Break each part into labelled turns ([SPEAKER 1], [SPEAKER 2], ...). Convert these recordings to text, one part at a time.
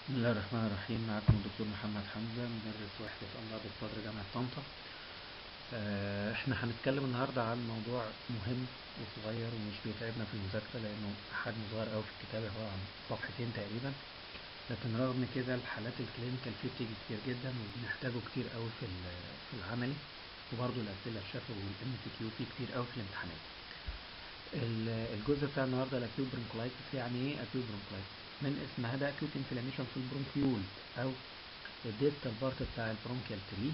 [SPEAKER 1] بسم الله الرحمن الرحيم معكم الدكتور محمد حمزة مدرس وحدة أمراض الصدر جامعة طنطا آه، احنا هنتكلم النهاردة عن موضوع مهم وصغير ومش بيتعبنا في المذاكرة لأنه حجمه صغير أوي في الكتابة هو عن صفحتين تقريبا لكن رغم كده الحالات الكلينيكال فيه بتيجي كتير جدا وبنحتاجه كتير أوي في ال- في العملي وبرضه الأسئلة الشفوي والإم سي كيو فيه كتير أوي في الامتحانات. ال- الجزء بتاع النهارده الاكيوت برونكولايتس يعني ايه اكيوت برونكولايتس من اسمها ده اكيوت انفلاميشن في البرونكيول او الديستال بارت بتاع البرونكيال تري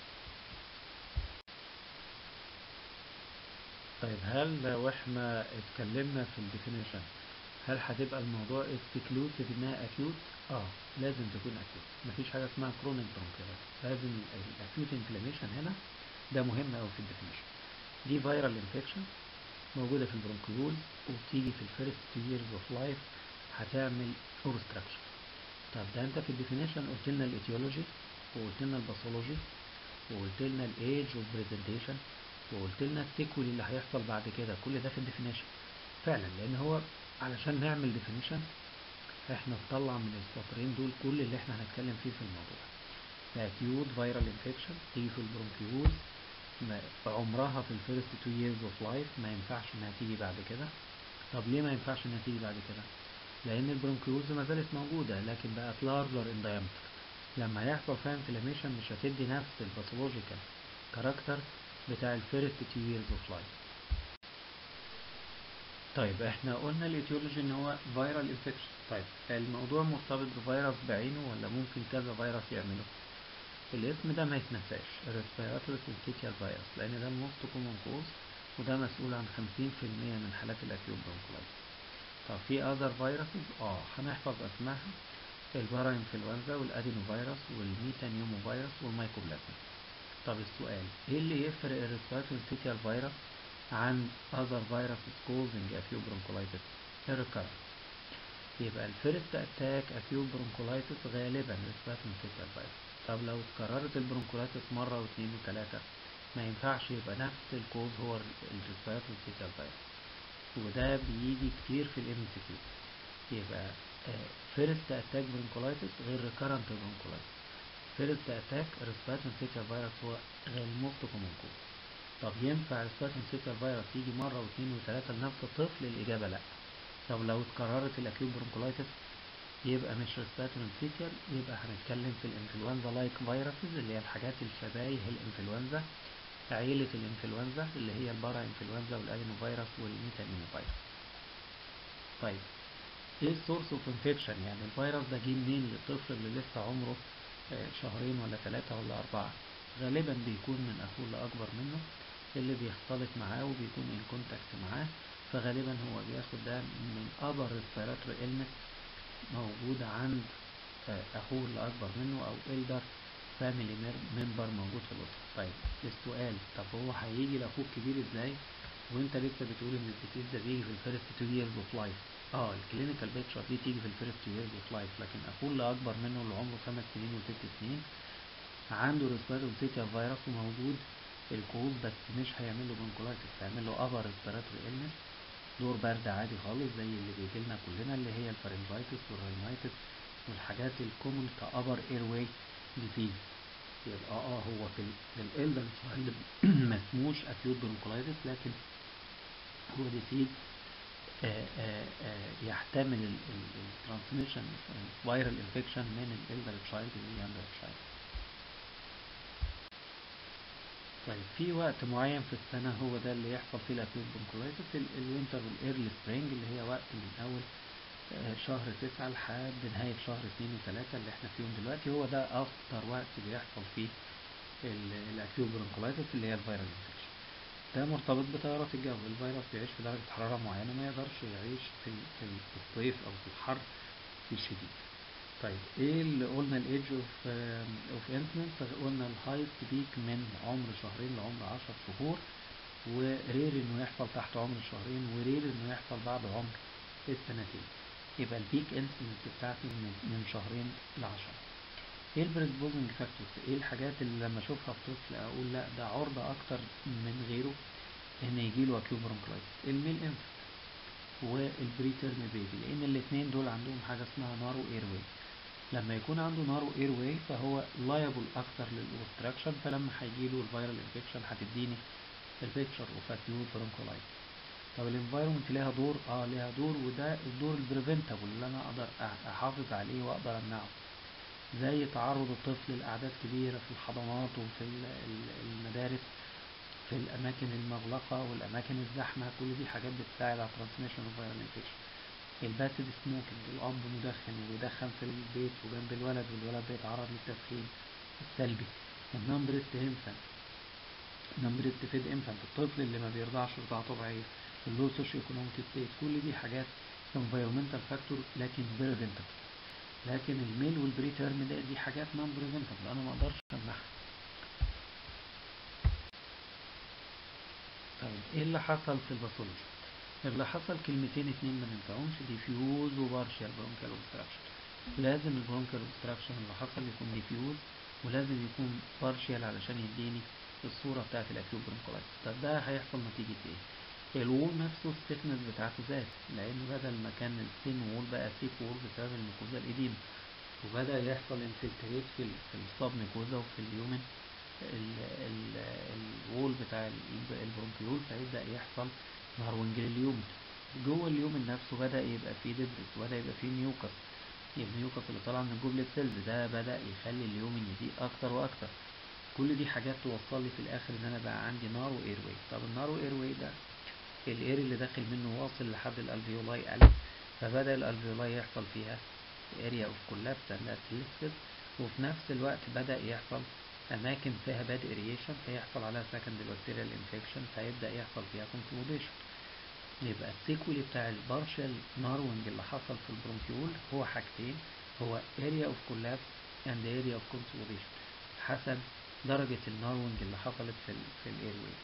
[SPEAKER 1] طيب هل لو احنا اتكلمنا في الديفينيشن هل هتبقى الموضوع اكسكلوسيف انها اكيوت اه لازم تكون اكيوت مفيش حاجه اسمها كرونيك برونكيولايتس لازم الاكيوت انفلاميشن هنا ده مهم قوي في الديفينيشن دي فيرال انفكشن موجودة في البرونكيول وبتيجي في الفيرست تو ييرز اوف لايف هتعمل اوبستراكشن طب ده انت في الديفينيشن قلت لنا الايتيولوجي وقلت لنا الباثولوجي وقلت لنا الايج اوف برزنتيشن وقلت لنا السيكول اللي هيحصل بعد كده كل ده في الديفينيشن فعلا لان هو علشان نعمل ديفينيشن احنا نطلع من السطرين دول كل اللي احنا هنتكلم فيه في الموضوع اكيوت فيرال انفكشن تيجي في البرونكيول ما- عمرها في الفيرست تو ييرز اوف لايف ما ينفعش انها تيجي بعد كده طب ليه ما ينفعش انها تيجي بعد كده لان البرونكيولز ما زالت موجوده لكن بقت لارجر ان diameter لما يحصل فيها انفلاميشن مش هتدي نفس الباثولوجيكال كاركتر بتاع الفيرست تو ييرز اوف لايف طيب احنا قلنا الايتيولوجي ان هو فيرال انفكشن طيب الموضوع مرتبط بفيروس بعينه ولا ممكن كذا فيروس يعمله الاسم ده ما يتنساش respiratory syncytial virus لان ده الموست كومن كوز وده مسؤول عن 50% من حالات الاكيوت برونكولايتس طب في اذر فيروسز اه هنحفظ اسمائها البارا انفلونزا والادينو فيروس والميتانيومو فيروس والمايكوبلازما طب السؤال ايه اللي يفرق الريسبيراتوري syncytial فيروس عن اذر فيروسز causing acute bronchiolitis الريكارنس يبقى الفيرست اتاك اكيوت برونكولايتس غالبا ريسبيراتوري syncytial فيروس طب لو اتكررت البرونكولايتس مرة واثنين وثلاثة ما ينفعش يبقى نفس الكوز هو الريسبيراتوري syncytial فيروس وده بيجي كتير في الام سي كيو يبقى فيرست اتاك برونكولايتس غير ريكارنت برونكولايتس فيرست اتاك ريسبيراتوري syncytial فيروس هو غير الموست كومن كوز طب ينفع ريسبيراتوري syncytial فيروس يجي مرة واثنين وثلاثة لنفس الطفل الإجابة لأ طب لو اتكررت الاكيوت برونكولايتس يبقى مش ريسبيراتوري syncytial يبقى هنتكلم في الانفلونزا لايك فيروسز اللي هي الحاجات الشبايه الانفلونزا عيلة الانفلونزا اللي هي البارا انفلونزا والادينو فيروس والميتانيمو فيروس طيب ايه السورس اوف انفكشن يعني الفيروس ده جه منين للطفل اللي لسه عمره آه، شهرين ولا ثلاثة ولا أربعة غالبا بيكون من أخوه اللي أكبر منه اللي بيختلط معاه وبيكون ان كونتاكت معاه فغالبا هو بياخد ده من upper respiratory illness موجود عند آه، أخوه اللي أكبر منه أو elder family member موجود في الأسرة طيب السؤال طب هو هيجي لأخوه الكبير إزاي وأنت لسه بتقول إن الديسيز ده بيجي في الفيرست تو years اوف لايف اه الكلينيكال بيكتشر دي تيجي في الفيرست تو years اوف لايف لكن أخوه اللي أكبر منه اللي عمره خمس سنين وست سنين عنده respiratory syncytial فيروس وموجود الكوز بس مش هيعمل له برونكولايتس هيعمل له upper respiratory illness دور برد عادي خالص زي اللي بيجي لنا كلنا اللي هي الفارنجايتس والراينايتس والحاجات الكومن كأبر اير واي ديزيز يبقى اه هو في الالدر تشايلد ما اسموش اكيوت برونكولايتس لكن هو ديزيز يحتمل الترانسميشن فيرال انفكشن من الالدر تشايلد لليانجر تشايلد طيب في وقت معين في السنة هو ده اللي يحصل فيه الأكيوت برونكولايتس الوينتر والإيرلي سبرينج اللي هي وقت من أول آه، شهر تسعة لحد نهاية شهر اتنين وتلاتة اللي احنا فيهم دلوقتي هو ده أكتر وقت بيحصل فيه ال- الأكيوت برونكولايتس اللي هي الفيرال انفكشن ده مرتبط بتيارات الجو الفيروس بيعيش في درجة حرارة معينة ما يقدرش يعيش في ال- في ال- في الصيف أو في الحر الشديد طيب ايه اللي قلنا الايدج اوف اوف انسنس قلنا الهايست بيك من عمر شهرين لعمر 10 شهور ورير انه يحصل تحت عمر شهرين ورير انه يحصل بعد عمر السنتين يبقى البيك انسنس بتاعتي من, من شهرين ل 10 ايه البريسبوزنج فاكتورز ايه الحاجات اللي لما اشوفها في طفل اقول لا ده عرضة اكتر من غيره ان يجيله اكيو برونكلايتس الميل انفنت والبريتيرم بيبي لان الاثنين دول عندهم حاجه اسمها نارو اير واي لما يكون عنده نارو اير واي فهو لايبل اكتر للاوبستراكشن فلما هيجيله الفيرال انفكشن هتديني البيكتشر اوف اكيوت برونكولايتس طب الانفايرمنت ليها دور اه ليها دور وده الدور البريفنتابل اللي انا اقدر احافظ عليه واقدر امنعه زي تعرض الطفل لاعداد كبيره في الحضانات وفي المدارس في الاماكن المغلقه والاماكن الزحمه كل دي حاجات بتساعد على ترانسميشن اوف فيرال انفكشن الباسيف سموكينج الاب مدخن وبيدخن في البيت وجنب الولد والولد بيتعرض للتدخين السلبي النون بريست انفانت نون بريست فيد انفانت الطفل اللي ما بيرضعش رضاعه طبيعيه اللو سوشيو ايكونوميك ستيت كل دي حاجات انفيرومنتال فاكتور لكن بريفنتبل لكن الميل والبري تيرم ده دي حاجات نون بريفنتبل انا ما اقدرش امنعها طيب ايه اللي حصل في الباثولوجي اللي حصل كلمتين اتنين ما ننساهمش ديفيوز وبارشال برونكال اوبستراكشن لازم البرونكال اوبستراكشن اللي حصل يكون ديفيوز ولازم يكون بارشال علشان يديني الصورة بتاعت الاكيوب برونكولايتس طب ده هيحصل نتيجة ايه الوول نفسه السيكنس بتاعته زاد لان بدل ما كان السين وول بقى سيك وول بسبب الميكوزا القديمة وبدأ يحصل انفلتريت في في الصاب ميكوزا وفي اليومن الوول بتاع البرونكيول فيبدأ يحصل نهروينجل اليومن جوه اليومن نفسه بدأ يبقى فيه دبرس وبدأ يبقى فيه ميوكس الميوكس اللي طالع من الجوبلت سيلز ده بدأ يخلي اليومن يضيق أكتر وأكتر كل دي حاجات توصل لي في الآخر إن أنا بقى عندي نارو اير واي طب النارو اير واي ده الاير اللي داخل منه واصل لحد الالفيولاي قلب فبدأ الالفيولاي يحصل فيها اريا اوف كولابس اند وفي نفس الوقت بدأ يحصل أماكن فيها باد اريشن فيحصل عليها سكند بكتيريال انفكشن فيبدأ يحصل فيها كونسوليديشن يبقى السيكولي بتاع البارشال ناروينج اللي حصل في البرونكيول هو حاجتين هو اريا اوف كولابس اند اريا اوف كونسوليديشن حسب درجة الناروينج اللي حصلت في ال في الاير واي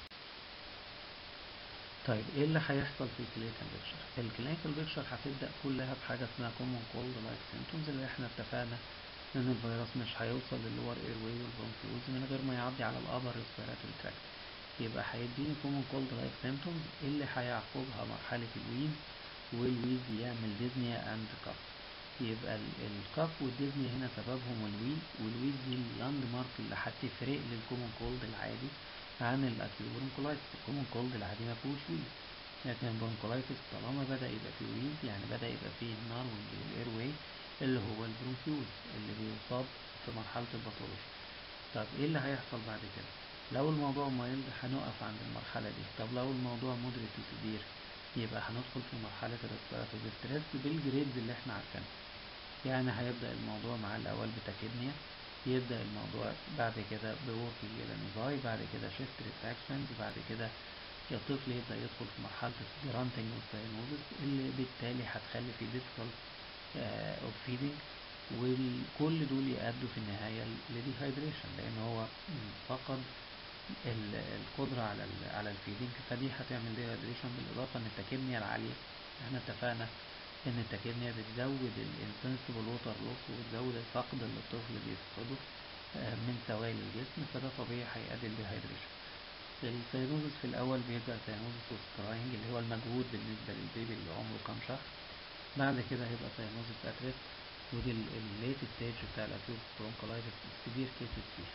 [SPEAKER 1] طيب ايه اللي هيحصل في الكلينيكال بيكشر الكلينيكال بيكشر هتبدا كلها بحاجه اسمها كومون كولد لايك سيمتومز اللي احنا اتفقنا ان الفيروس مش هيوصل للور اير واي والبرونكيولز من غير ما يعدي على الابر ريسبيراتوري تراكت يبقى هيديني كومون كولد لايك سيمتومز اللي هيعقبها مرحله الويز والويز يعمل ديزنيا اند كاف يبقى الكاف والديزنيا هنا سببهم الويز والويز دي اللاند مارك اللي هتفرق للكومون كولد العادي عن الاكيو برونكولايتس الكومون كولد العادي ما فيهوش ويز لكن البرونكولايتس طالما بدا يبقى فيه ويز يعني بدا يبقى فيه نار الاير واي اللي هو البرونكيوز اللي بيصاب في مرحله الباثولوجي طب ايه اللي هيحصل بعد كده لو الموضوع مايلد هنقف عند المرحله دي طب لو الموضوع مودريت وسيفير يبقى هندخل في مرحله الريسبيراتوري ستريس بالجريدز اللي احنا عارفينها يعني هيبدا الموضوع مع الاول بتاكيدنيا يبدأ الموضوع بعد كده بوركينج الانزاي بعد كده شيفت ريتراكشنز بعد كده الطفل يبدأ يدخل في مرحلة الجرانتنج والساينوزس اللي بالتالي هتخلي في ديفيكولت اوف فيدنج وكل دول يؤدوا في النهاية لديهايدريشن لأن هو فقد القدرة على على الفيدنج فدي هتعمل ديهايدريشن بالإضافة إن التكيمنيا العالية احنا اتفقنا ان التكيمنيا بتزود الانسنسبل ووتر لوس وبتزود الفقد اللي الطفل بيفقده من سوائل الجسم فده طبيعي هيؤدي للديهايدريشن السينوزس في الاول بيبدا سينوزس وستراينج اللي هو المجهود بالنسبه للبيبي اللي عمره كام شهر بعد كده هيبقى سينوزس اتريس ودي الليت ستيج بتاع الاكيوت برونكولايتس السيفير كيسز فيها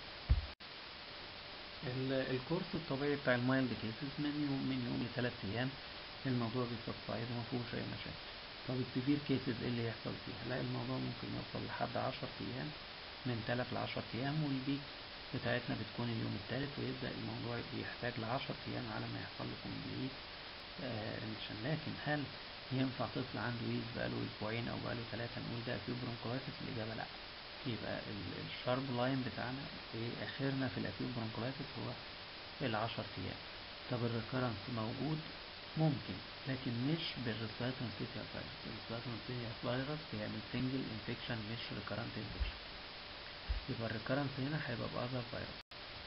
[SPEAKER 1] الكورس الطبيعي بتاع المايلد كيسز من يوم من يوم لثلاث ايام الموضوع بيسبسايد وما فيهوش اي مشاكل طب السيفير كيسز ايه اللي يحصل فيها لا الموضوع ممكن يوصل لحد 10 ايام من 3 ل 10 ايام والبيك بتاعتنا بتكون اليوم الثالث ويبدا الموضوع يحتاج ل 10 ايام على ما يحصل له كومبليت ريميشن لكن هل ينفع طفل عنده ويز بقاله اسبوعين او بقاله ثلاثه نقول ده اكيوب برونكولايتس الاجابه لا يبقى الشارب لاين بتاعنا في اخرنا في الاكيوب برونكولايتس هو ال 10 ايام طب الريكرنس موجود ممكن لكن مش بالريسبيراتوري سيتيا فيروس الريسبيراتوري سيتيا فيروس بيعمل سنجل انفكشن مش ريكرنت انفكشن يبقى الريكرنس هنا هيبقى بأذر فيروس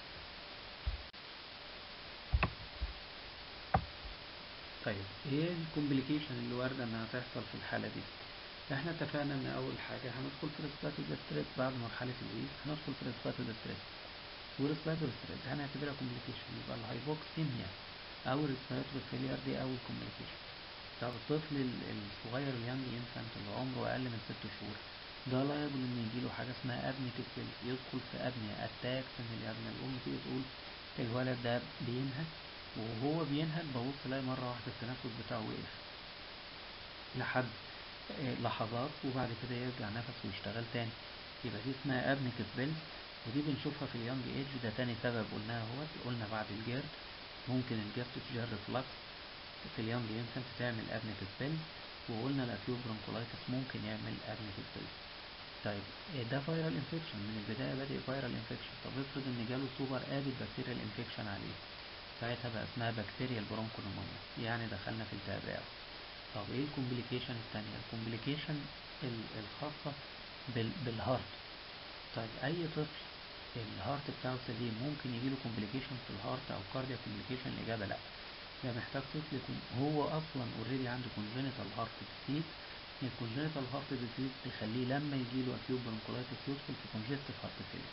[SPEAKER 1] طيب ايه الكومبليكيشن اللي وارده انها تحصل في الحاله دي احنا اتفقنا ان اول حاجه هندخل في ريسبيراتوري ستريس بعد مرحله الويز هندخل في ريسبيراتوري ستريس والريسبيراتوري ستريس هنعتبرها كومبليكيشن يبقى الهايبوكسيميا او الريسبيراتوري فيلير دي اول كومبليكيشن طب الطفل الصغير اليانج انفانت اللي عمره اقل من ست شهور ده لايبل ان يجيله حاجة اسمها ابنية الفيل يدخل في ابنية اتاكس من الابنية الام تيجي تقول الولد ده بينهج وهو بينهج ببص الاقي مرة واحدة التنفس بتاعه وقف لحد لحظات وبعد كده يرجع نفسه ويشتغل تاني يبقى دي اسمها ابنية الفيل ودي بنشوفها في اليونج ايج ده تاني سبب قلناها اهوت قلنا بعد الجيرد ممكن الجاستروجير ريفلكس في اليونج انفنت تعمل ابنية الفيل وقلنا الاكيوب برونكولايتس ممكن يعمل ابنية الفيل طيب ده فيرال انفكشن من البداية بادئ فيرال انفكشن طب افرض ان جاله سوبر ادد بكتيريال انفكشن عليه ساعتها بقى اسمها بكتيريال برونكونيمونيا يعني دخلنا في التهاب رئوي طب ايه الكومبليكيشن التانية الكومبليكيشن الخاصة بالهارت طيب اي طفل الهارت بتاعه سليم ممكن يجيله كومبليكيشن في الهارت او كارديا كومبليكيشن الاجابة لا ده محتاج طفل يكون هو اصلا اوريدي عنده كونجنتال هارت ديزيز الكونجنتال هارت ديزيز تخليه لما يجيله اكيوب برونكولايتس يدخل في كونجستيف هارت فيلير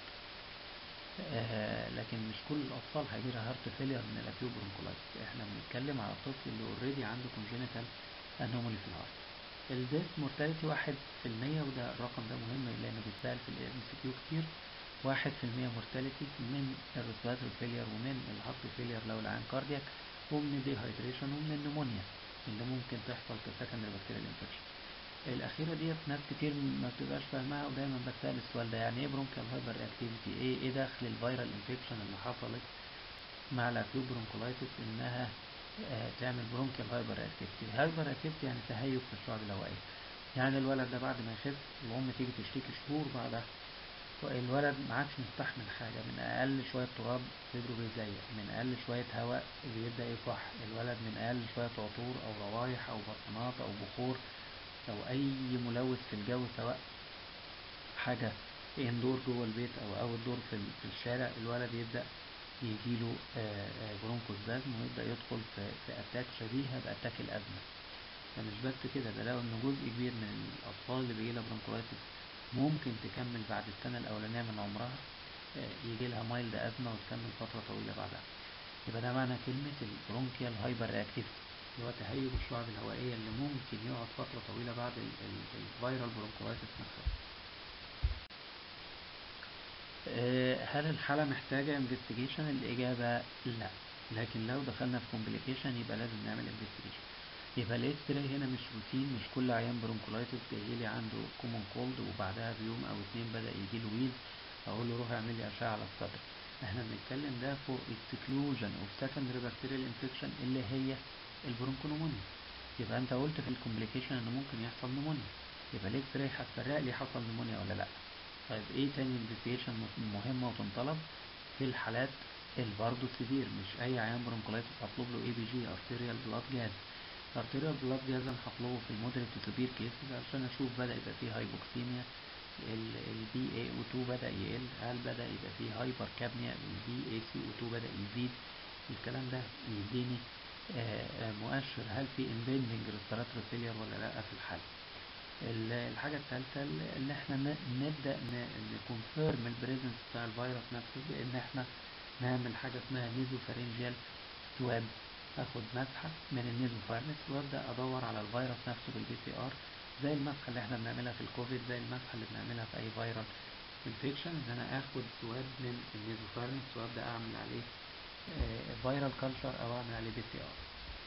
[SPEAKER 1] آه لكن مش كل الاطفال هيجيلها هارت فيلير من الاكيوب برونكولايتس احنا بنتكلم على الطفل اللي اوريدي عنده كونجنتال انومالي في الهارت الديث مورتاليتي واحد في المية وده الرقم ده مهم لانه بيتسأل في الام سي كيو كتير واحد في المية مورتاليتي من الريسبيراتوري فيلير ومن الهارت فيلير لو العين كاردياك ومن الديهايدريشن ومن النمونيا اللي ممكن تحصل كسكندري بكتيريال انفكشن الأخيرة ديت ناس كتير ما بتبقاش فاهمها ودايما بتسأل السؤال ده يعني ايه برونكيال هايبر اكتيفيتي ايه ايه دخل الفيرال انفكشن اللي حصلت مع الاكيوب برونكولايتس انها آه تعمل برونكيال هايبر اكتيفيتي هايبر اكتيفيتي يعني تهيج في الشعب الهوائية يعني الولد ده بعد ما يخف الأم تيجي تشتكي شهور بعدها الولد ما عادش مستحمل حاجة من أقل شوية تراب صدره بيزيق من أقل شوية هواء بيبدأ يكح الولد من أقل شوية عطور أو روايح أو بطنات أو بخور أو أي ملوث في الجو سواء حاجة اندور جوه البيت أو أوت دور في, في الشارع الولد يبدأ يجيله برونكوسبازم ويبدأ يدخل في, في أتاك شبيهة بأتاك الأزمة ده مش بس كده ده لو إن جزء كبير من الأطفال اللي بيجيلها برونكولايتس ممكن تكمل بعد السنة الأولانية من عمرها يجي لها مايلد أزمة وتكمل فترة طويلة بعدها يبقى ده معنى كلمة البرونكيال هايبر رياكتيفيتي اللي هو تهيج الشعب الهوائية اللي ممكن يقعد فترة طويلة بعد الفيرال برونكولايتس نفسها هل الحالة محتاجة انفستيجيشن الإجابة لا لكن لو دخلنا في كومبليكيشن يبقى لازم نعمل انفستيجيشن يبقى الاكس راي هنا مش روتين مش كل عيان برونكولايتس جاي لي عنده كومون كولد وبعدها بيوم او اتنين بدا يجي له ويز اقول له روح اعمل لي اشعه على الصدر احنا بنتكلم ده فور اكسكلوجن اوف سكندري بكتيريال انفكشن اللي هي البرونكونومونيا يبقى انت قلت في الكومبليكيشن ان ممكن يحصل نمونيا يبقى الاكس راي هتفرق لي حصل نمونيا ولا لا طيب ايه تاني انفستيجيشن مهمه وتنطلب في الحالات الباردو سيفير مش اي عيان برونكولايتس هطلب له اي بي جي ارتيريال بلاد جاز ارتيريال بلاد جاز انا هطلبه في المودريت تو سيفير كيسز عشان اشوف بدا يبقى فيه هايبوكسيميا البي اي او 2 بدا يقل هل بدا يبقى فيه هايبر كابنيا البي اي سي او 2 بدا يزيد الكلام ده يديني مؤشر هل في امبندنج ريسبيراتوري فيلير ولا لا في الحاله الحاجة الثالثة ان احنا نبدأ نكونفيرم البريزنس بتاع الفيروس نفسه بان احنا نعمل حاجة اسمها نيزوفارينجيال سواب اخد مسحة من النيزوفارنكس وابدأ ادور على الفيروس نفسه بالبي سي ار زي المسحة اللي احنا بنعملها في الكوفيد زي المسحة اللي بنعملها في اي فيرال انفكشن ان انا اخد سواب من النيزوفارنكس وابدأ اعمل عليه فيرال كلتشر او اعمل عليه بي سي ار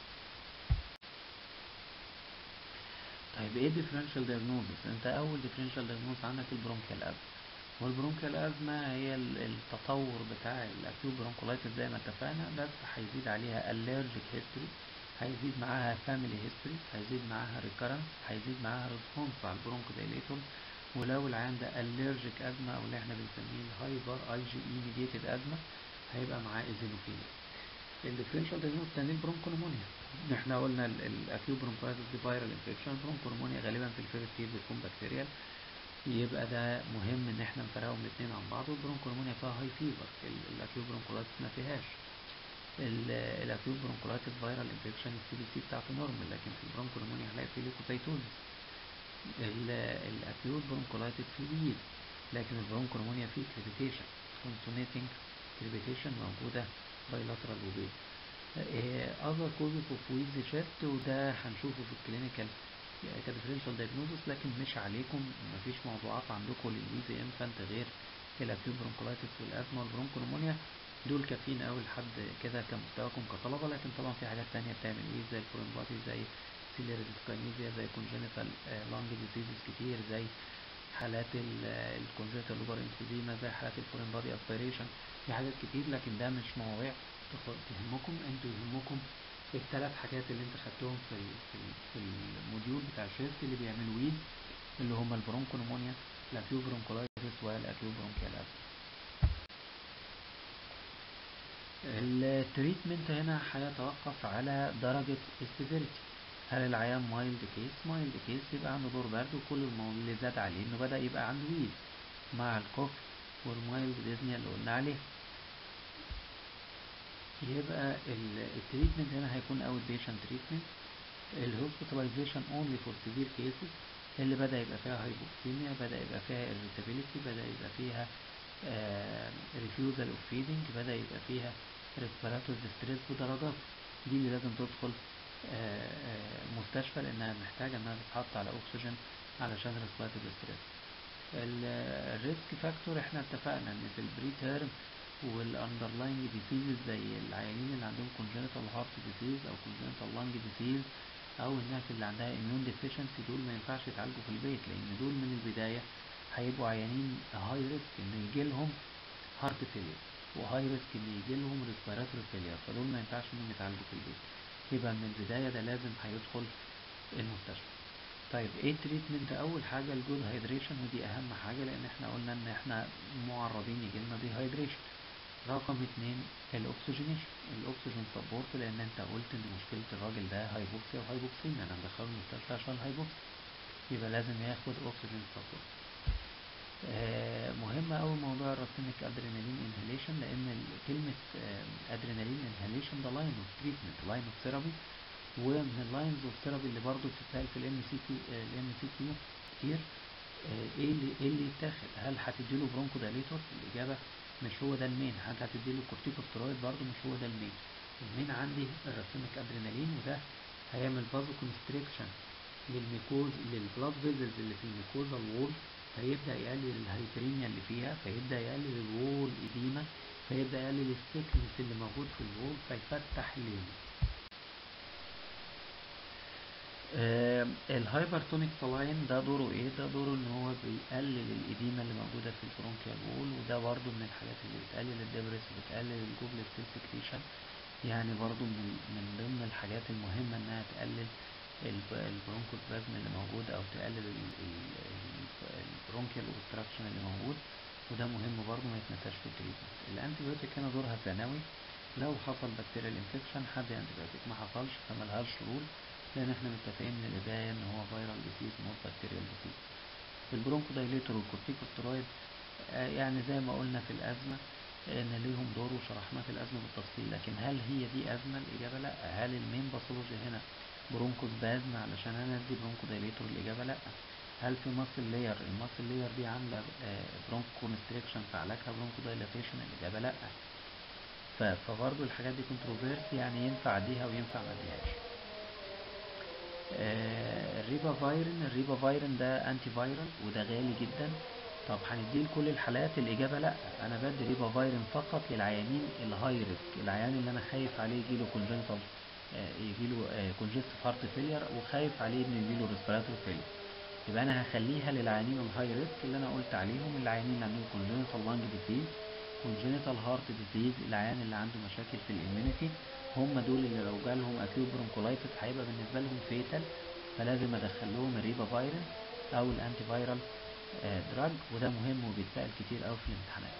[SPEAKER 1] طيب ايه differential diagnosis انت اول differential diagnosis عندك البرونكيال ازمة والبرونكيال ازمة هي التطور بتاع الاكيوب برونكولايتس زي ما اتفقنا بس هيزيد عليها allergic history هيزيد معاها family history هيزيد معاها recurrence هيزيد معاها response على البرونكوديليتور ولو العيان ده allergic ازمة او اللي احنا بنسميه الهايبر اي جي اي ميديتد ازمة هيبقى معاه ايزينوفيليا الديفرنشال دايجنوز تاني البرونكونومونيا احنا قلنا الاكيوب برونكولايتس دي فايرال انفكشن البرونكونومونيا غالبا في الفيرست ستيج بتكون بكتيريال يبقى ده مهم ان احنا نفرقهم الاثنين عن بعض والبرونكونومونيا فيها هاي فيفر الاكيوب برونكولايتس ما فيهاش الاكيوب برونكولايتس فايرال انفكشن السي بي سي بتاعته نورمال لكن في البرونكونومونيا هنلاقي فيه ليكوسايتوزيس الاكيوت برونكولايتس فيه ويز لكن البرونكونومونيا فيه كريبيتيشن كونسونيتنج كريبيتيشن موجوده بايلاترال وبيز اذر كوزز اوف ويز شيست وده هنشوفه في الكلينيكال كديفرنشال دايجنوزس لكن مش عليكم مفيش موضوعات عندكم للويزي انفانت غير الاكيوت برونكولايتس والازمه والبرونكونومونيا دول كافيين قوي لحد كده كمستواكم كطلبه لكن طبعا في حاجات تانية بتعمل ويز زي الفورين بادي زي سيلير ديسكاينيزيا زي كونجنتال لانج ديزيزز كتير زي حالات الكونجنتال لوبر انفيزيما زي حالات الفورين بادي اسبيريشن في حاجات كتير لكن ده مش مواضيع تهمكم انتوا يهمكم الثلاث حاجات اللي انت خدتهم في في في الموديول بتاع الشيست اللي بيعملوا ويز اللي هم البرونكونومونيا الاكيو برونكولايتس والاكيو برونكيال التريتمنت هنا هيتوقف على درجة السيفيريتي هل العيان مايلد كيس مايلد كيس يبقى عنده دور برد وكل اللي زاد عليه انه بدأ يبقى عنده ويز مع الكوف والمايلد ديزنيا اللي قلنا عليه يبقى التريتمنت هنا هيكون اوت بيشنت تريتمنت الهوسبيتاليزيشن اونلي فور سيفير كيسز اللي بدا يبقى فيها هايبوكسيميا بدا يبقى فيها irritability بدا يبقى فيها ريفيوزال اوف فيدنج بدا يبقى فيها ريسبيراتوري ديستريس بدرجات دي اللي لازم تدخل آآ آآ مستشفى لانها محتاجه انها تتحط على اكسجين علشان ريسبيراتوري ديستريس الريسك فاكتور احنا اتفقنا ان في البري تيرم والاندرلاينج ديسيزز زي العيانين اللي عندهم congenital heart disease او congenital lung disease او الناس اللي عندها immune deficiency دول ما ينفعش يتعالجوا في البيت لان دول من البداية هيبقوا عيانين هاي ريسك ان يجي لهم هارت فيلير وهاي ريسك ان يجي لهم ريسبيراتوري فيلير فدول ما ينفعش انهم يتعالجوا في البيت يبقى من البداية ده لازم هيدخل المستشفى طيب ايه التريتمنت اول حاجة الجود هيدريشن ودي اهم حاجة لان احنا قلنا ان احنا معرضين يجي لنا دي هيدريشن رقم اتنين الاكسجينيشن الاكسجين سبورت لان انت قلت ان مشكلة الراجل ده هايبوكسيا وهايبوكسيميا انا مدخله المستشفى عشان هايبوكسيا يبقى لازم ياخد اكسجين سبورت آه مهم اوي موضوع الراسينيك ادرينالين انهاليشن لان كلمة آه ادرينالين انهاليشن ده لاين اوف تريتمنت لاين اوف ثيرابي ومن اللاينز اوف ثيرابي اللي برضه بتتسال في الام سي كيو الام سي كيو كتير آه ايه اللي ايه اللي يتاخد هل هتديله برونكو دايليتور الاجابه مش هو ده المين هل هتديله كورتيكوستيرويد برضه مش هو ده المين المين عندي الراسينيك ادرينالين وده هيعمل فازو كونستريكشن للميكوز للبلاد فيزلز اللي في الميكوزا الوول فيبدا يقلل الهايبريميا اللي فيها فيبدا يقلل الوول اديما فيبدا يقلل السكنس اللي موجود في الوول فيفتح الليل آه الهايبرتونيك سلاين ده دوره ايه ده دوره ان هو بيقلل الاديمه اللي موجوده في البرونكيال وول وده برضو من الحاجات اللي بتقلل الدبرس وبتقلل الجوبلت سيل سكريشن يعني برضو من من ضمن الحاجات المهمه انها تقلل البرونكوسبازم اللي موجود او تقلل البرونكيال اوبستراكشن اللي موجود وده مهم برضو ما يتنساش في التريتمنت الانتيبيوتيك هنا دورها ثانوي لو حصل بكتيريال انفكشن حد انتيبيوتيك ما حصلش فملهاش رول لان احنا متفقين من البدايه ان هو فيرال ديسيز مش بكتيريال ديسيز البرونكو دايليتور والكورتيكوستيرويد آه يعني زي ما قلنا في الازمه ان ليهم دور وشرحناه في الازمه بالتفصيل لكن هل هي دي ازمه الاجابه لا هل المين باثولوجي هنا برونكوس بازم علشان انا ادي برونكو دايليتور الاجابه لا هل في ماسل لير الماسل لير دي عامله آه برونكو كونستريكشن فعلاجها برونكو دايلاتيشن الاجابه لا فبرضه الحاجات دي كونتروفيرسي يعني ينفع اديها وينفع ما اديهاش آه الريبا فايرن الريبا فايرن ده انتي فايرال وده غالي جدا طب هنديه لكل الحالات الاجابه لا انا بدي ريبا فايرن فقط للعيانين الهاي ريسك العيان اللي انا خايف عليه يجيله كونجنتال آه يجيله آه كونجستيف هارت فيلير وخايف عليه انه يجيله ريسبيراتوري فيلير يبقى انا هخليها للعيانين الهاي ريسك اللي انا قلت عليهم العيانين اللي عندهم كونجنتال لانج ديزيز كونجنتال هارت ديزيز العيان اللي عنده مشاكل في الاميونيتي هم دول اللي لو جالهم اكيوت برونكولايتس هيبقى بالنسبه لهم فيتال فلازم ادخل لهم الريبا فايرال او الانتي فايرال دراج وده مهم وبيتسال كتير قوي في الامتحانات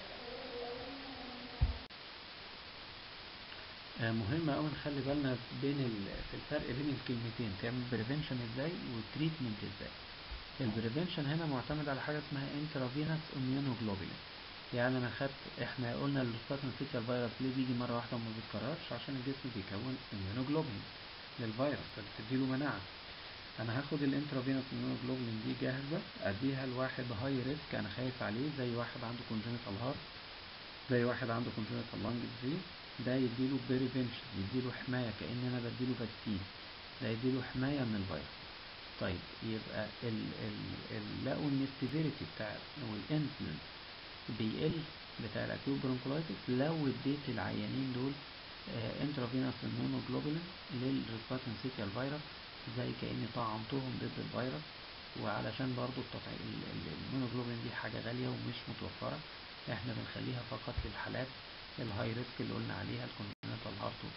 [SPEAKER 1] مهم قوي نخلي بالنا بين في الفرق بين الكلمتين تعمل بريفنشن ازاي والتريتمنت ازاي البريفنشن هنا معتمد على حاجه اسمها انترافينوس اميونوجلوبولين يعني انا خدت احنا قلنا السباتن فيتال فيروس ليه بيجي مره واحده وما بيتكررش عشان الجسم بيكون اميونوجلوبولين للفيروس فبتديله مناعه انا هاخد الانترافينوس اميونوجلوبولين دي جاهزه اديها لواحد هاي ريسك انا خايف عليه زي واحد عنده كونجنتال هارت زي واحد عنده كونجنتال لانج ديزيز ده يديله بريفنشن يديله حمايه كان انا بديله فاكسين ده يديله حمايه من الفيروس طيب يبقى ال ال ال لقوا ان السيفيريتي بتاع والانسلنس بيقل بتاع الاكيوت برونكولايتس لو اديت العيانين دول انترافينوس immunoglobulin للريسباتن سيتيال فيروس زي كأني طعمتهم ضد الفيروس وعلشان برضو المونوجلوبين دي حاجة غالية ومش متوفرة احنا بنخليها فقط للحالات الهاي ريسك اللي قلنا عليها الكونجنتال هارت